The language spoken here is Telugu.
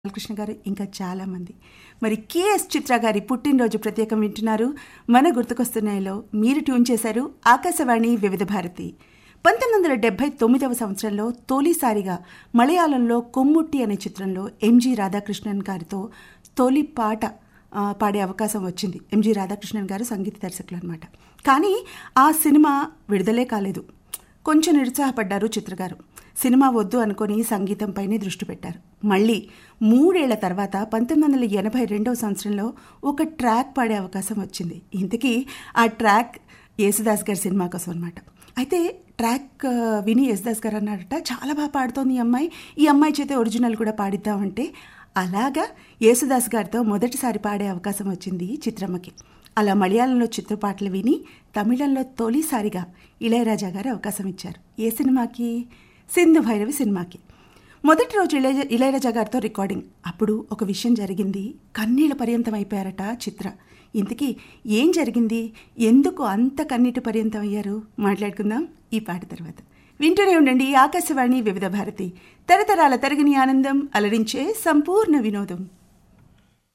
బాలకృష్ణ గారు ఇంకా చాలామంది మరి కేఎస్ చిత్ర గారి పుట్టినరోజు ప్రత్యేకం వింటున్నారు మన గుర్తుకొస్తున్నాయిలో మీరు ట్యూన్ చేశారు ఆకాశవాణి వివిధ భారతి పంతొమ్మిది వందల డెబ్బై తొమ్మిదవ సంవత్సరంలో తొలిసారిగా మలయాళంలో కొమ్ముట్టి అనే చిత్రంలో ఎంజి రాధాకృష్ణన్ గారితో తొలి పాట ఆ, పాడే అవకాశం వచ్చింది ఎంజి రాధాకృష్ణన్ గారు సంగీత దర్శకులు అనమాట కానీ ఆ సినిమా విడుదలే కాలేదు కొంచెం నిరుత్సాహపడ్డారు చిత్రగారు సినిమా వద్దు అనుకొని సంగీతంపైనే దృష్టి పెట్టారు మళ్ళీ మూడేళ్ల తర్వాత పంతొమ్మిది వందల ఎనభై రెండవ సంవత్సరంలో ఒక ట్రాక్ పాడే అవకాశం వచ్చింది ఇంతకీ ఆ ట్రాక్ యేసుదాస్ గారి సినిమా కోసం అనమాట అయితే ట్రాక్ ఆ, విని యేసుదాస్ గారు అన్నాడట చాలా బాగా పాడుతోంది ఈ అమ్మాయి ఈ అమ్మాయి చేతే ఒరిజినల్ కూడా పాడిద్దామంటే అలాగా యేసుదాస్ గారితో మొదటిసారి పాడే అవకాశం వచ్చింది చిత్రమ్మకి అలా మలయాళంలో చిత్రపాటలు విని తమిళంలో తొలిసారిగా ఇళయరాజా గారు అవకాశం ఇచ్చారు ఏ సినిమాకి సింధు భైరవి సినిమాకి మొదటి రోజు ఇళయ ఇళయరాజా గారితో రికార్డింగ్ అప్పుడు ఒక విషయం జరిగింది కన్నీళ్ళ పర్యంతం అయిపోయారట చిత్ర ఇంతకీ ఏం జరిగింది ఎందుకు అంత కన్నీటి పర్యంతం అయ్యారు మాట్లాడుకుందాం ఈ పాట తర్వాత వింటూనే ఉండండి ఆకాశవాణి వివిధ భారతి తరతరాల తరగని ఆనందం అలరించే సంపూర్ణ వినోదం